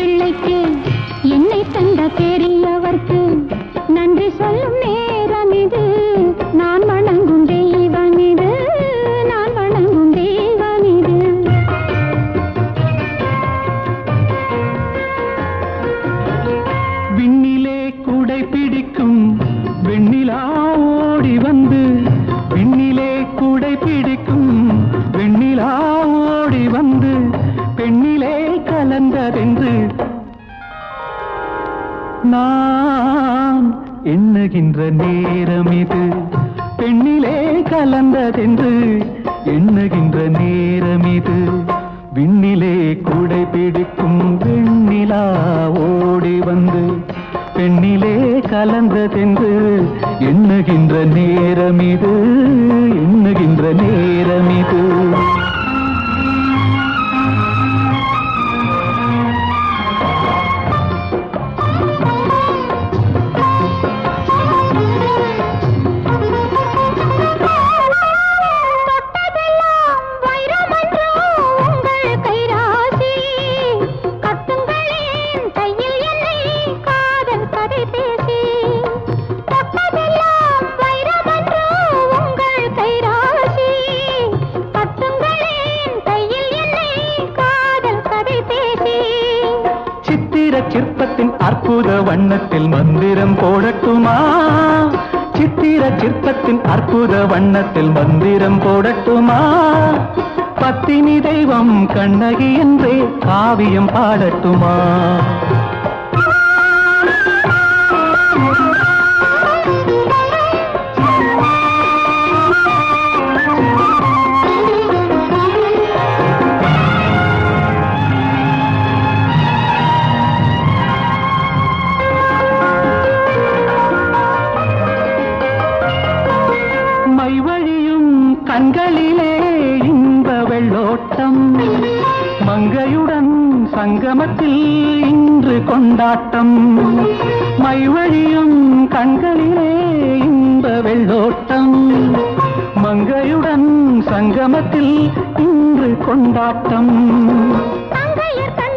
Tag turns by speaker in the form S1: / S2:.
S1: பிள்ளைக்கு என்னை தந்த பெரியவர்க்கு நன்றி சொல்லும் நேரம் இது நான் வணங்கும் தெய்வம் இது நான் வணங்கும் தெய்வம் இது
S2: விண்ணிலே கூடை பிடிக்கும் வெண்ணிலா ஓடி வந்து விண்ணிலே கூடை பிடிக்கும் வெண்ணிலா ஓடி வந்து பெண்ணிலே கலந்ததென்று நான் எண்ணுகின்ற நேரம் இது பெண்ணிலே கலந்ததென்று எண்ணுகின்ற நேரம் இது விண்ணிலே கூடை பிடிக்கும் வெண்ணிலா ஓடி வந்து பெண்ணிலே கலந்ததென்று எண்ணுகின்ற நேரம் இது எண்ணுகின்ற நேரம் இது
S1: தொட்டதெல்லாம் வைரமன்றோ உங்கள் கைராசி கட்டுங்களேன் கையில் என்னை காதல் கதை பேசி தொட்டதெல்லாம் வைரமன்றோ உங்கள் கைராசி கட்டுங்களேன் கையில் என்னை காதல் கதை பேசி
S2: சித்திர சிற்பத்தின் அற்புத வண்ணத்தில் மந்திரம் போடட்டுமா சித்திர சிற்பத்தின் அற்புத வண்ணத்தில் மந்திரம் போடட்டுமா பத்தினி தெய்வம் கண்ணகி என்றே காவியம் பாடட்டுமா மை வழியும் கண்களிலே இன்ப வெள்ளோட்டம் மங்கையுடன் சங்கமத்தில் இன்று கொண்டாட்டம் மை வழியும் கண்களிலே இன்ப வெள்ளோட்டம் மங்கையுடன் சங்கமத்தில் இன்று கொண்டாட்டம்
S1: தங்கையர்